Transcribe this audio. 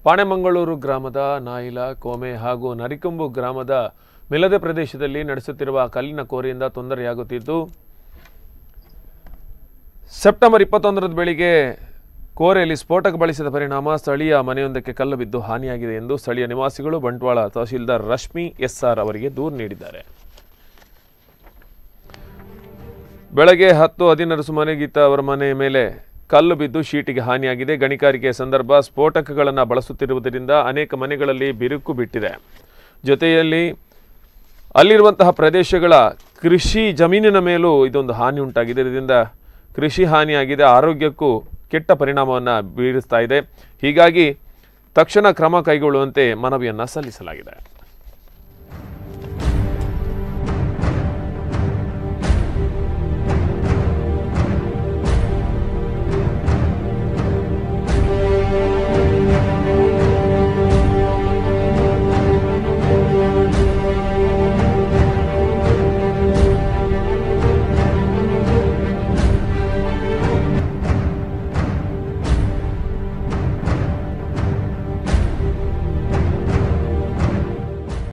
ಪಾಣೆಮಂಗಳೂರು ಗ್ರಾಮದ ನಾಯಿಲ ಕೋಮೆ ಹಾಗೂ ನರಿಕೊಂಬು ಗ್ರಾಮದ ಮಿಲದೆ ಪ್ರದೇಶದಲ್ಲಿ ನಡೆಸುತ್ತಿರುವ ಕಲ್ಲಿನ ಕೋರೆಯಿಂದ ತೊಂದರೆಯಾಗುತ್ತಿದ್ದು ಸೆಪ್ಟೆಂಬರ್ ಇಪ್ಪತ್ತೊಂದರದ ಬೆಳಿಗ್ಗೆ ಕೋರೆಯಲ್ಲಿ ಸ್ಫೋಟಕ ಬಳಸಿದ ಪರಿಣಾಮ ಸ್ಥಳೀಯ ಮನೆಯೊಂದಕ್ಕೆ ಕಲ್ಲು ಬಿದ್ದು ಹಾನಿಯಾಗಿದೆ ಎಂದು ಸ್ಥಳೀಯ ನಿವಾಸಿಗಳು ಬಂಟ್ವಾಳ ತಹಶೀಲ್ದಾರ್ ರಶ್ಮಿ ಎಸ್ಆರ್ ಅವರಿಗೆ ದೂರು ನೀಡಿದ್ದಾರೆ ಬೆಳಗ್ಗೆ ಹತ್ತು ಹದಿನರ ಸುಮಾರು ಗೀತಾ ಅವರ ಮನೆಯ ಮೇಲೆ ಕಲ್ಲು ಬಿದ್ದು ಶೀಟಿಗೆ ಹಾನಿಯಾಗಿದೆ ಗಣಿಗಾರಿಕೆ ಸಂದರ್ಭ ಸ್ಫೋಟಕಗಳನ್ನು ಬಳಸುತ್ತಿರುವುದರಿಂದ ಅನೇಕ ಮನೆಗಳಲ್ಲಿ ಬಿರುಕು ಬಿಟ್ಟಿದೆ ಜೊತೆಯಲ್ಲಿ ಅಲ್ಲಿರುವಂತಹ ಪ್ರದೇಶಗಳ ಕೃಷಿ ಜಮೀನಿನ ಮೇಲೂ ಇದೊಂದು ಹಾನಿ ಉಂಟಾಗಿದೆ ಇದರಿಂದ ಕೃಷಿ ಹಾನಿಯಾಗಿದೆ ಆರೋಗ್ಯಕ್ಕೂ ಕೆಟ್ಟ ಪರಿಣಾಮವನ್ನು ಬೀರಿಸ್ತಾ ಇದೆ ಹೀಗಾಗಿ ತಕ್ಷಣ ಕ್ರಮ ಕೈಗೊಳ್ಳುವಂತೆ ಮನವಿಯನ್ನು ಸಲ್ಲಿಸಲಾಗಿದೆ